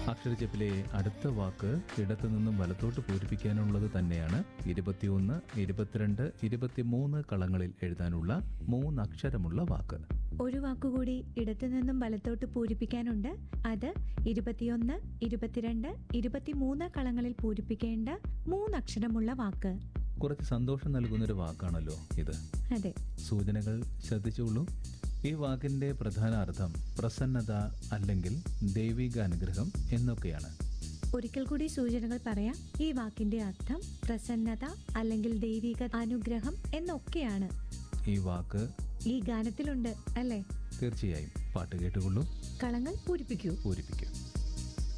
അക്ഷരജപ്പിലെ അടുത്ത വാക്ക് ഇടത്തു നിന്നും വലത്തോട്ട് പൂരിപ്പിക്കാനുള്ളത് തന്നെയാണ് ഇരുപത്തിയൊന്ന് ഇരുപത്തിരണ്ട് ഇരുപത്തിമൂന്ന് കളങ്ങളിൽ എഴുതാനുള്ള മൂന്നക്ഷരമുള്ള വാക്ക് ഒരു വാക്കുകൂടി ഇടത്തു നിന്നും വലത്തോട്ട് പൂരിപ്പിക്കാനുണ്ട് അത് ഇരുപത്തിയൊന്ന് ഇരുപത്തിരണ്ട് ഇരുപത്തിമൂന്ന് കളങ്ങളിൽ പൂരിപ്പിക്കേണ്ട മൂന്നക്ഷരമുള്ള വാക്ക് കുറച്ച് സന്തോഷം നൽകുന്നൊരു വാക്കാണല്ലോ ഇത് അതെ സൂചനകൾ ശ്രദ്ധിച്ചുള്ളൂ ഈ വാക്കിന്റെ പ്രധാന അർത്ഥം പ്രസന്നത അല്ലെങ്കിൽ ദൈവിക അനുഗ്രഹം എന്നൊക്കെയാണ് ഒരിക്കൽ കൂടി സൂചനകൾ പറയാം ഈ വാക്കിന്റെ അർത്ഥം പ്രസന്നത അല്ലെങ്കിൽ ദൈവിക അനുഗ്രഹം എന്നൊക്കെയാണ് ഈ വാക്ക് ഈ ഗാനത്തിലുണ്ട് അല്ലേ തീർച്ചയായും പാട്ട് കേട്ടുകൊള്ളൂ കളങ്ങൾ പൂരിപ്പിക്കൂ പൂരിപ്പിക്കും